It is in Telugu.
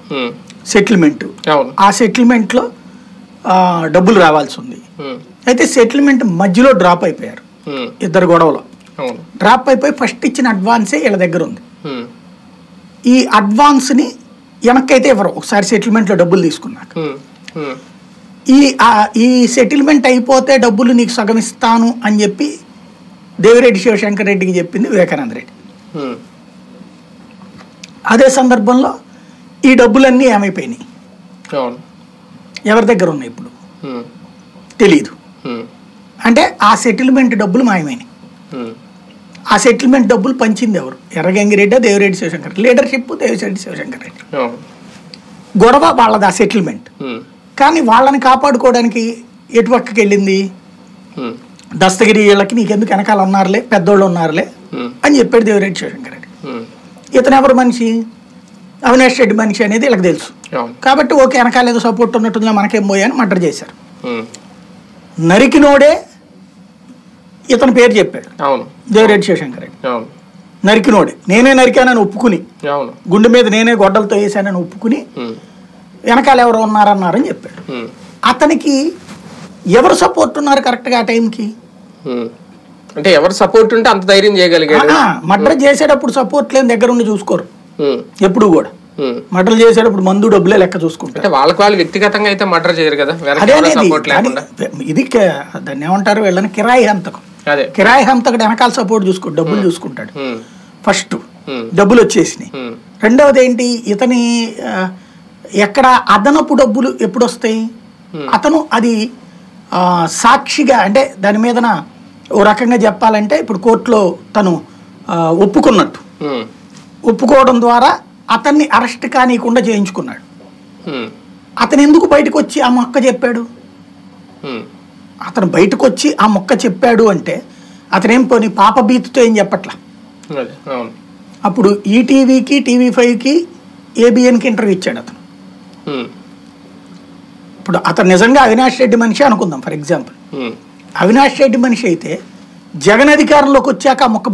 ఉమ్, సెటిల్మెంట్ అవును ఆ సెటిల్మెంట్లో డబ్బులు రావాల్సి ఉంది ఉమ్, అయితే సెటిల్మెంట్ మధ్యలో డ్రాప్ అయిపోయారు ఉమ్, ఇద్దరు గొడవలో అవును డ్రాప్ అయిపోయి ఫస్ట్ ఇచ్చిన అడ్వాన్సే వీళ్ళ దగ్గర ఉంది ఉమ్, ఈ అడ్వాన్స్ని వెనక్కైతే ఇవ్వరు ఒకసారి సెటిల్మెంట్లో డబ్బులు తీసుకున్నాక ఉమ్, ఉమ్, ఈ ఆ- ఈ సెటిల్మెంట్ అయిపోతే డబ్బులు నీకు సగం ఇస్తాను అని చెప్పి దేవిరెడ్డి శివశంకర్ రెడ్డికి చెప్పింది వివేకానంద రెడ్డి ఉమ్, అదే సందర్భంలో ఈ డబ్బులన్నీ ఏమైపోయినాయి అవును ఎవరి దగ్గర ఉన్నాయి ఇప్పుడు ఉమ్, తెలియదు ఉమ్, అంటే ఆ సెటిల్మెంట్ డబ్బులు మాయమైనాయి ఉమ్, ఆ సెటిల్మెంట్ డబ్బులు పంచింది ఎవరు ఎర్రగంగిరెడ్డి దేవిరెడ్డి శివశంకర్ లీడర్షిప్ దేవిరెడ్డి శివశంకర్ రెడ్డి అవును గొడవ వాళ్ళది ఆ సెటిల్మెంట్ ఉమ్, కానీ వాళ్ళని కాపాడుకోవడానికి ఎటు పక్కకి వెళ్ళింది ఉమ్, దస్తగిరి వీళ్ళకి నీకెందుకు వెనకాల ఉన్నారులే పెద్దోళ్ళు ఉన్నారులే ఉమ్, అని చెప్పాడు దేవిరెడ్డి శివశంకర్ రెడ్డి ఉమ్, ఇతను ఎవరు మనిషి అవినాష్ రెడ్డి మనిషి అనేది వీళ్ళకి తెలుసు అవును కాబట్టి ఓకే వెనకాల ఏదో సపోర్ట్ ఉన్నట్టుందిలో మనకేం పోయా అని మర్డర్ చేశారు ఉమ్, నరికినోడే ఇతని పేరు చెప్పాడు అవును దేవిరెడ్డి శివశంకర్ రెడ్డి అవును నరికినోడే నేనే నరికానని ఒప్పుకుని అవును గుండె మీద నేనే గొడ్డలతో వేసానని ఒప్పుకుని ఉమ్, వెనకాల ఎవరు ఉన్నారన్నారని చెప్పాడు ఉమ్, అతనికి ఎవరు సపోర్ట్ ఉన్నారు కరెక్ట్గా ఆ టైంకి ఉమ్. అంటే ఎవరు సపోర్ట్ ఉంటే అంత ధైర్యం చేయగలిగాడు మర్డర్ చేసేటప్పుడు సపోర్ట్ లేని దగ్గర ఉండి చూసుకోరు ఉమ్, ఎప్పుడు కూడా ఉమ్. మర్డర్ చేసేటప్పుడు మందు డబ్బులే లెక్క చూసుకుంటారు అంటే వాళ్ళకి వాళ్ళు వ్యక్తిగతంగా అయితే మర్డర్ చేయరు కదా వెనక అదే ఎవరో అనేది సపోర్ట్ లేకుండా కానీ ఇది క- దాన్ని ఏమంటారు వీళ్ళని కిరాయి హంతకం అదే కిరాయి హంతకుడు వెనకాల సపోర్ట్ చూసుకో డబ్బులు చూసుకుంటాడు ఉమ్, ఫస్ట్ ఉమ్, డబ్బులు వచ్చేసినాయి ఉమ్, రెండవది ఏంటి ఇతని ఆ, ఎక్కడ అదనపు డబ్బులు ఎప్పుడు వస్తాయి అతను అది ఆ, సాక్షిగా అంటే దాని మీదన ఓ రకంగా చెప్పాలంటే ఇప్పుడు కోర్టులో తను ఆ, ఒప్పుకున్నట్టు ఉమ్, ఒప్పుకోవడం ద్వారా అతన్ని అరెస్ట్ కానీయకుండా చేయించుకున్నాడు ఉమ్, అతను ఎందుకు బయటకు వచ్చి ఆ మొక్క చెప్పాడు ఉమ్, అతను బయటకు వచ్చి ఆ మొక్క చెప్పాడు అంటే అతనేం పోనీ పాప బీతుతో ఏం చెప్పట్లా అదే అవును అప్పుడు ఈటీవీకి టీవీ ఫైవ్కి ఏబిఎన్కి ఇంటర్వ్యూ ఇచ్చాడు అతను ఉమ్, ఇప్పుడు అతను నిజంగా అవినాష్ రెడ్డి మనిషి అనుకుందాం for example um, Avinash Reddy మనిషి అయితే జగన్ అధికారంలోకి వచ్చాక ఆ మొక్క